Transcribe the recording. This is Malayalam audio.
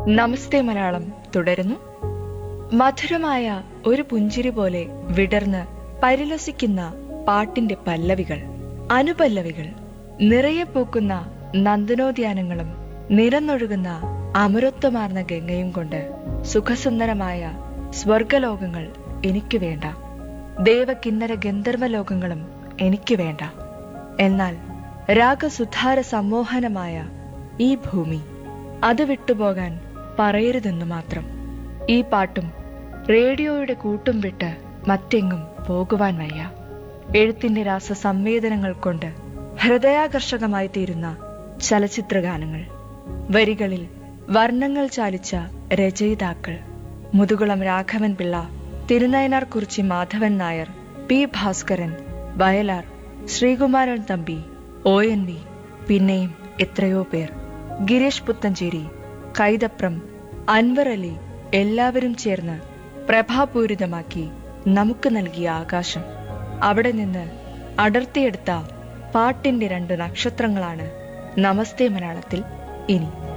നമസ്തേ മലയാളം തുടരുന്നു മധുരമായ ഒരു പുഞ്ചിരി പോലെ വിടർന്ന് പരിലസിക്കുന്ന പാട്ടിന്റെ പല്ലവികൾ അനുപല്ലവികൾ നിറയെ പൂക്കുന്ന നന്ദനോദ്യാനങ്ങളും നിരന്നൊഴുകുന്ന അമരത്വമാർന്ന ഗംഗയും കൊണ്ട് സുഖസുന്ദരമായ സ്വർഗലോകങ്ങൾ എനിക്ക് വേണ്ട ദേവകിന്നര ഗന്ധർവ ലോകങ്ങളും എനിക്ക് വേണ്ട എന്നാൽ രാഗസുധാര സമ്മോഹനമായ ഈ ഭൂമി അത് വിട്ടുപോകാൻ പറയരുതെന്നു മാത്രം ഈ പാട്ടും റേഡിയോയുടെ കൂട്ടും വിട്ട് മറ്റെങ്ങും പോകുവാൻ വയ്യ എഴുത്തിന്റെ രാസ സംവേദനങ്ങൾ കൊണ്ട് ഹൃദയാകർഷകമായി തീരുന്ന ചലച്ചിത്രഗാനങ്ങൾ വരികളിൽ വർണ്ണങ്ങൾ ചാലിച്ച രചയിതാക്കൾ Muthukulam Raghavan Pillai Thirunayanar Kurichi Madhavan Nair P Bhaskaran Vayalar Sreekumaran Thampi O N V പിന്നെയും എത്രയോ പേർ ഗിരീഷ് പുത്തഞ്ചേരി കൈതപ്രം അൻവർ അലി എല്ലാവരും ചേർന്ന് പ്രഭാപൂരിതമാക്കി നമുക്ക് നൽകിയ ആകാശം അവിടെ നിന്ന് അടർത്തിയെടുത്ത പാട്ടിന്റെ രണ്ട് നക്ഷത്രങ്ങളാണ് നമസ്തേ മലയാളത്തിൽ ഇനി